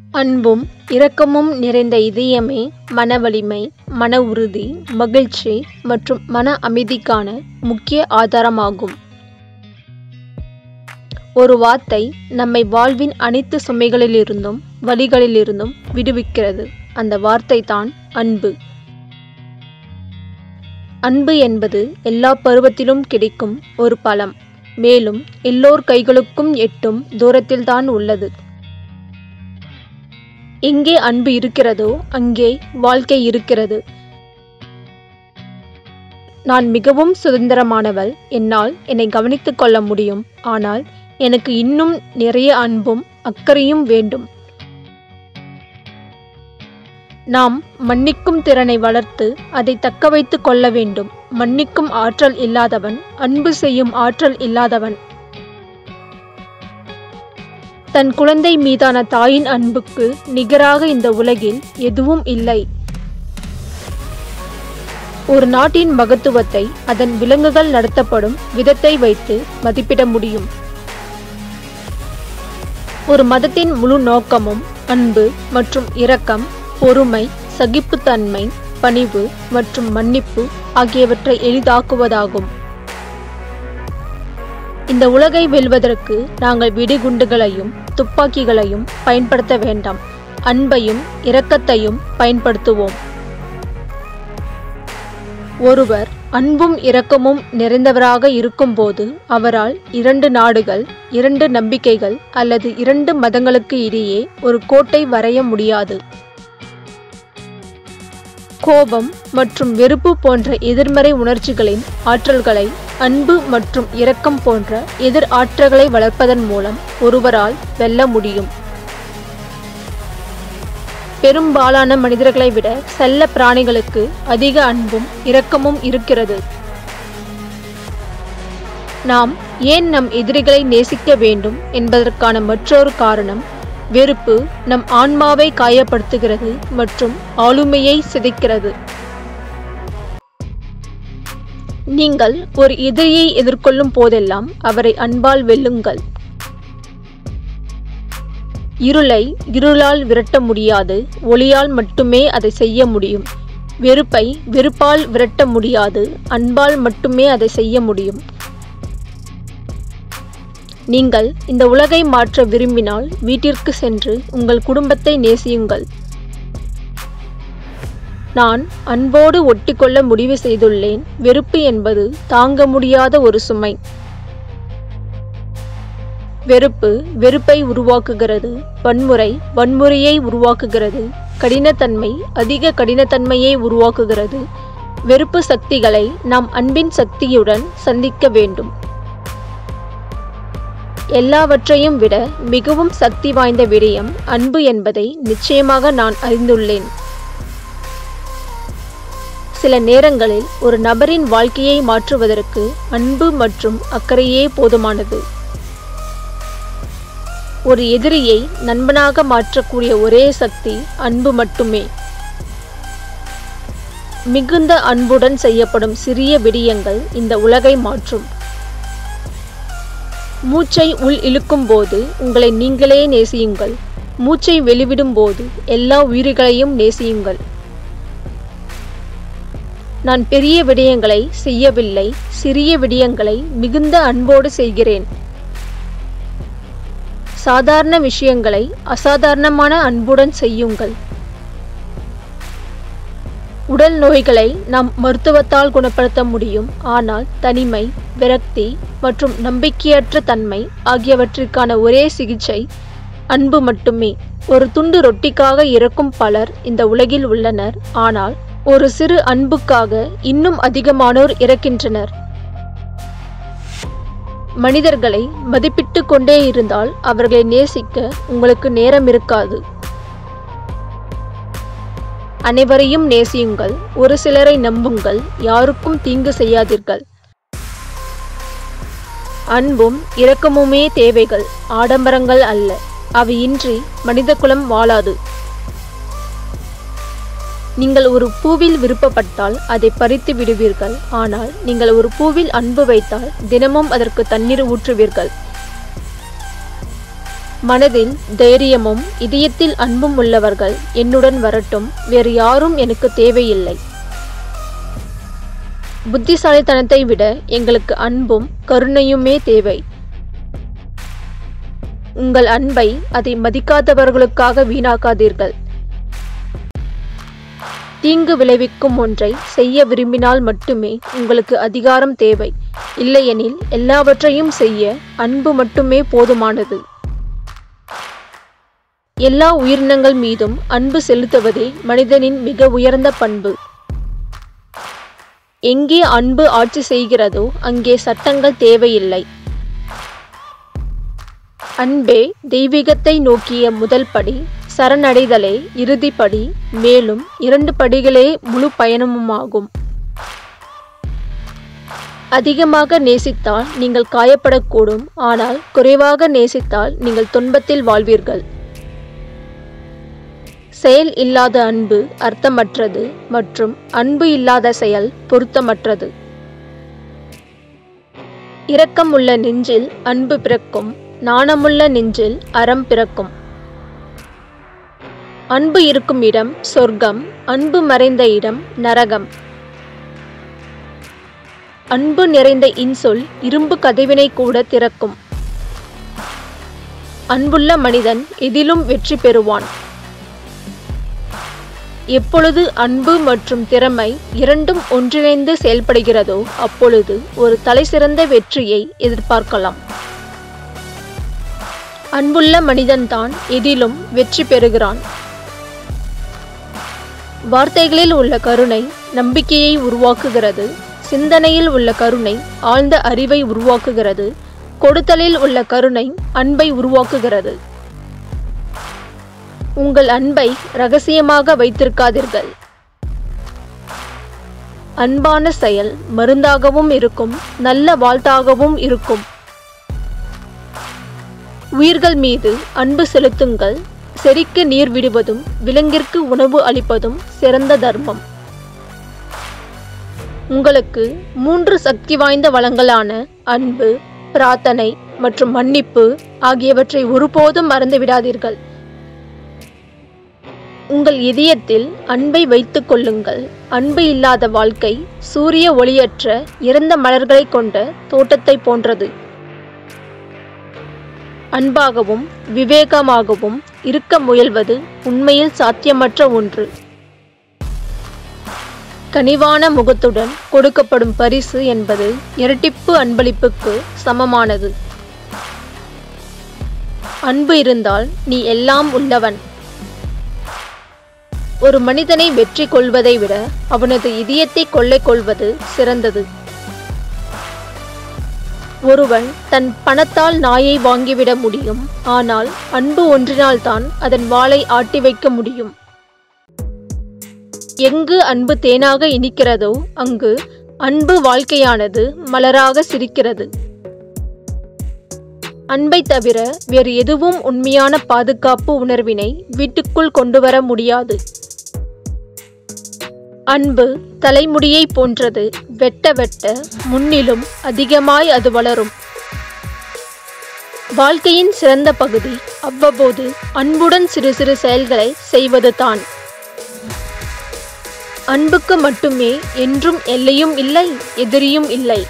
அன்பும் இரக்கமும் நிறைந்த இதயமே மன வலிமை மன உறுதி மகிழ்ச்சி மற்றும் மன அமைதிக்கான முக்கிய ஆதாரமாகும் ஒரு வார்த்தை நம்மை வாழ்வின் அனைத்து சுமைகளிலிருந்தும் வலிகளிலிருந்தும் விடுவிக்கிறது அந்த வார்த்தை தான் அன்பு அன்பு என்பது எல்லா பருவத்திலும் கிடைக்கும் ஒரு பழம் மேலும் எல்லோர் கைகளுக்கும் எட்டும் தூரத்தில்தான் உள்ளது எங்கே அன்பு இருக்கிறதோ அங்கே வாழ்க்கை இருக்கிறது நான் மிகவும் சுதந்திரமானவள் என்னால் என்னை கவனித்துக் கொள்ள முடியும் ஆனால் எனக்கு இன்னும் நிறைய அன்பும் அக்கறையும் வேண்டும் நாம் மன்னிக்கும் திறனை வளர்த்து அதை தக்க வைத்துக் கொள்ள வேண்டும் மன்னிக்கும் ஆற்றல் இல்லாதவன் அன்பு செய்யும் ஆற்றல் இல்லாதவன் தன் குழந்தை மீதான தாயின் அன்புக்கு நிகராக இந்த உலகில் எதுவும் இல்லை ஒரு நாட்டின் மகத்துவத்தை அதன் விலங்குகள் நடத்தப்படும் விதத்தை வைத்து மதிப்பிட முடியும் ஒரு மதத்தின் முழு நோக்கமும் அன்பு மற்றும் இரக்கம் பொறுமை சகிப்புத்தன்மை பணிவு மற்றும் மன்னிப்பு ஆகியவற்றை எளிதாக்குவதாகும் இந்த உலகை வெல்வதற்கு நாங்கள் வெடிகுண்டுகளையும் துப்பாக்கிகளையும் பயன்படுத்த வேண்டாம் அன்பையும் இரக்கத்தையும் பயன்படுத்துவோம் ஒருவர் அன்பும் இரக்கமும் நிறைந்தவராக இருக்கும்போது அவரால் இரண்டு நாடுகள் இரண்டு நம்பிக்கைகள் அல்லது இரண்டு மதங்களுக்கு இடையே ஒரு கோட்டை வரைய முடியாது கோபம் மற்றும் வெறுப்பு போன்ற எதிர்மறை உணர்ச்சிகளின் ஆற்றல்களை அன்பு மற்றும் இரக்கம் போன்ற எதிர் ஆற்றல்களை வளர்ப்பதன் மூலம் ஒருவரால் வெல்ல முடியும் பெரும்பாலான மனிதர்களை விட செல்ல பிராணிகளுக்கு அதிக அன்பும் இரக்கமும் இருக்கிறது நாம் ஏன் நம் எதிரிகளை நேசிக்க வேண்டும் என்பதற்கான மற்றொரு காரணம் வெறுப்பு நம் ஆன்மாவை காயப்படுத்துகிறது மற்றும் ஆளுமையை சிதைக்கிறது நீங்கள் ஒரு எதிரியை எதிர்கொள்ளும் போதெல்லாம் அவரை அன்பால் வெல்லுங்கள் இருளை இருளால் விரட்ட முடியாது ஒளியால் மட்டுமே அதை செய்ய முடியும் வெறுப்பை வெறுப்பால் விரட்ட முடியாது அன்பால் மட்டுமே அதை செய்ய முடியும் நீங்கள் இந்த உலகை மாற்ற விரும்பினால் வீட்டிற்கு சென்று உங்கள் குடும்பத்தை நேசியுங்கள் நான் அன்போடு ஒட்டிக்கொள்ள முடிவு செய்துள்ளேன் வெறுப்பு என்பது தாங்க முடியாத ஒரு சுமை வெறுப்பு வெறுப்பை உருவாக்குகிறது வன்முறை வன்முறையை உருவாக்குகிறது கடினத்தன்மை அதிக கடினத்தன்மையை உருவாக்குகிறது வெறுப்பு சக்திகளை நாம் அன்பின் சக்தியுடன் சந்திக்க வேண்டும் எல்லாவற்றையும் விட மிகவும் சக்தி வாய்ந்த விடயம் அன்பு என்பதை நிச்சயமாக நான் அறிந்துள்ளேன் சில நேரங்களில் ஒரு நபரின் வாழ்க்கையை மாற்றுவதற்கு அன்பு மற்றும் அக்கறையே போதுமானது ஒரு எதிரியை நண்பனாக மாற்றக்கூடிய ஒரே சக்தி அன்பு மட்டுமே மிகுந்த அன்புடன் செய்யப்படும் சிறிய விடயங்கள் இந்த உலகை மாற்றும் மூச்சை உள் இழுக்கும் போது உங்களை நீங்களே நேசியுங்கள் மூச்சை வெளிவிடும் போது எல்லா உயிர்களையும் நேசியுங்கள் நான் பெரிய விடயங்களை செய்யவில்லை சிறிய விடயங்களை மிகுந்த அன்போடு செய்கிறேன் சாதாரண விஷயங்களை அசாதாரணமான அன்புடன் செய்யுங்கள் உடல் நோய்களை நாம் மருத்துவத்தால் குணப்படுத்த முடியும் ஆனால் தனிமை விரக்தி மற்றும் நம்பிக்கையற்ற தன்மை ஆகியவற்றிற்கான ஒரே சிகிச்சை அன்பு மட்டுமே ஒரு துண்டு ரொட்டிக்காக இறக்கும் பலர் இந்த உலகில் உள்ளனர் ஆனால் ஒரு சிறு அன்புக்காக இன்னும் அதிகமானோர் இறக்கின்றனர் மனிதர்களை மதிப்பிட்டு கொண்டே இருந்தால் அவர்களை நேசிக்க உங்களுக்கு நேரம் இருக்காது அனைவரையும் நேசியுங்கள் ஒரு சிலரை நம்புங்கள் யாருக்கும் தீங்கு செய்யாதீர்கள் அன்பும் இரக்கமுமே தேவைகள் ஆடம்பரங்கள் அல்ல அவையின்றி மனிதகுலம் வாழாது நீங்கள் ஒரு பூவில் விருப்பப்பட்டால் அதை பறித்து விடுவீர்கள் ஆனால் நீங்கள் ஒரு பூவில் அன்பு வைத்தால் தினமும் அதற்கு தண்ணீர் ஊற்றுவீர்கள் மனதில் தைரியமும் இதயத்தில் அன்பும் உள்ளவர்கள் என்னுடன் வரட்டும் வேறு யாரும் எனக்கு தேவையில்லை புத்திசாலித்தனத்தை விட எங்களுக்கு அன்பும் கருணையுமே தேவை உங்கள் அன்பை அதை மதிக்காதவர்களுக்காக வீணாக்காதீர்கள் தீங்கு விளைவிக்கும் ஒன்றை செய்ய விரும்பினால் மட்டுமே உங்களுக்கு அதிகாரம் தேவை இல்லையெனில் எல்லாவற்றையும் செய்ய அன்பு மட்டுமே போதுமானது எல்லா உயிரினங்கள் மீதும் அன்பு செலுத்துவதே மனிதனின் மிக உயர்ந்த பண்பு எங்கே அன்பு ஆட்சி செய்கிறதோ அங்கே சட்டங்கள் தேவையில்லை அன்பே தெய்வீகத்தை நோக்கிய முதல் படி சரணடைதலே இறுதிப்படி மேலும் இரண்டு படிகளே முழு பயணமுமாகும் அதிகமாக நேசித்தால் நீங்கள் காயப்படக்கூடும் ஆனால் குறைவாக நேசித்தால் நீங்கள் துன்பத்தில் வாழ்வீர்கள் செயல் இல்லாத அன்பு அர்த்தமற்றது மற்றும் அன்பு இல்லாத செயல் பொருத்தமற்றது இரக்கம் உள்ள நெஞ்சில் அன்பு பிறக்கும் நாணமுள்ள நெஞ்சில் அறம் பிறக்கும் அன்பு இருக்கும் இடம் சொர்க்கம் அன்பு மறைந்த இடம் நரகம் அன்பு நிறைந்த இன்சொல் இரும்பு கதவினை கூட திறக்கும் அன்புள்ள மனிதன் எதிலும் வெற்றி பெறுவான் எப்பொழுது அன்பு மற்றும் திறமை இரண்டும் ஒன்றிணைந்து செயல்படுகிறதோ அப்பொழுது ஒரு தலைசிறந்த வெற்றியை எதிர்பார்க்கலாம் அன்புள்ள மனிதன்தான் எதிலும் வெற்றி பெறுகிறான் வார்த்தைகளில் உள்ள கருணை நம்பிக்கையை உருவாக்குகிறது சிந்தனையில் உள்ள கருணை ஆழ்ந்த அறிவை உருவாக்குகிறது கொடுத்தலில் உள்ள கருணை அன்பை உருவாக்குகிறது உங்கள் அன்பை ரகசியமாக வைத்திருக்காதீர்கள் அன்பான செயல் மருந்தாகவும் இருக்கும் நல்ல வாழ்த்தாகவும் இருக்கும் உயிர்கள் மீது அன்பு செலுத்துங்கள் செரிக்கு நீர் விடுவதும் விலங்கிற்கு உணவு அளிப்பதும் சிறந்த தர்மம் உங்களுக்கு மூன்று சக்தி வாய்ந்த வளங்களான அன்பு பிரார்த்தனை மற்றும் மன்னிப்பு ஆகியவற்றை ஒருபோதும் மறந்துவிடாதீர்கள் உங்கள் இதயத்தில் அன்பை வைத்துக் கொள்ளுங்கள் அன்பு இல்லாத வாழ்க்கை சூரிய ஒளியற்ற இறந்த மலர்களை கொண்ட தோட்டத்தை போன்றது அன்பாகவும் விவேகமாகவும் இருக்க முயல்வது உண்மையில் சாத்தியமற்ற ஒன்று கனிவான முகத்துடன் கொடுக்கப்படும் பரிசு என்பது இரட்டிப்பு அன்பளிப்புக்கு சமமானது அன்பு இருந்தால் நீ எல்லாம் உள்ளவன் ஒரு மனிதனை வெற்றி கொள்வதை விட அவனது இதயத்தை கொள்ளை கொள்வது சிறந்தது ஒருவன் தன் பணத்தால் நாயை வாங்கிவிட முடியும் ஆனால் அன்பு ஒன்றினால்தான் அதன் வாளை ஆட்டி வைக்க முடியும் எங்கு அன்பு தேனாக இனிக்கிறதோ அங்கு அன்பு வாழ்க்கையானது மலராக சிரிக்கிறது அன்பை தவிர வேறு எதுவும் உண்மையான பாதுகாப்பு உணர்வினை வீட்டுக்குள் கொண்டு வர முடியாது அன்பு தலைமுடியை போன்றது வெட்ட வெட்ட முன்னிலும் அதிகமாய் அது வளரும் வாழ்க்கையின் சிறந்த பகுதி அவ்வப்போது அன்புடன் சிறு சிறு செயல்களை செய்வது தான் அன்புக்கு மட்டுமே என்றும் எல்லையும் இல்லை எதிரியும் இல்லை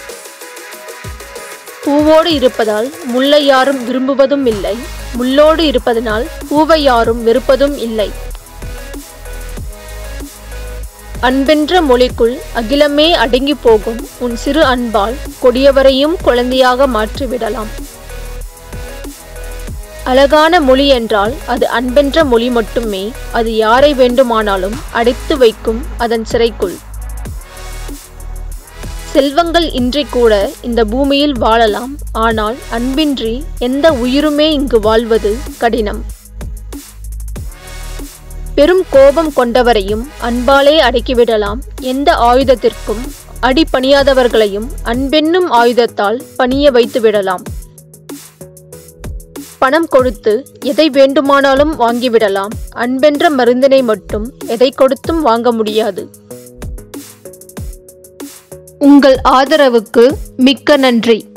பூவோடு இருப்பதால் முல்லை யாரும் விரும்புவதும் இல்லை முள்ளோடு இருப்பதனால் பூவை யாரும் வெறுப்பதும் இல்லை அன்பென்ற மொழிக்குள் அகிலமே அடங்கி போகும் உன் சிறு அன்பால் கொடியவரையும் குழந்தையாக மாற்றிவிடலாம் அழகான மொழி என்றால் அது அன்பென்ற மொழி மட்டுமே அது யாரை வேண்டுமானாலும் அடைத்து வைக்கும் அதன் சிறைக்குள் செல்வங்கள் இன்றி கூட இந்த பூமியில் வாழலாம் ஆனால் அன்பின்றி எந்த உயிருமே இங்கு வாழ்வது கடினம் பெரும் கோபம் கொண்டவரையும் அன்பாலே அடக்கிவிடலாம் எந்த ஆயுதத்திற்கும் அடி பணியாதவர்களையும் அன்பென்னும் ஆயுதத்தால் பணிய வைத்து விடலாம் பணம் கொடுத்து எதை வேண்டுமானாலும் வாங்கிவிடலாம் அன்பென்ற மருந்தினை மட்டும் எதை கொடுத்தும் வாங்க முடியாது உங்கள் ஆதரவுக்கு மிக்க நன்றி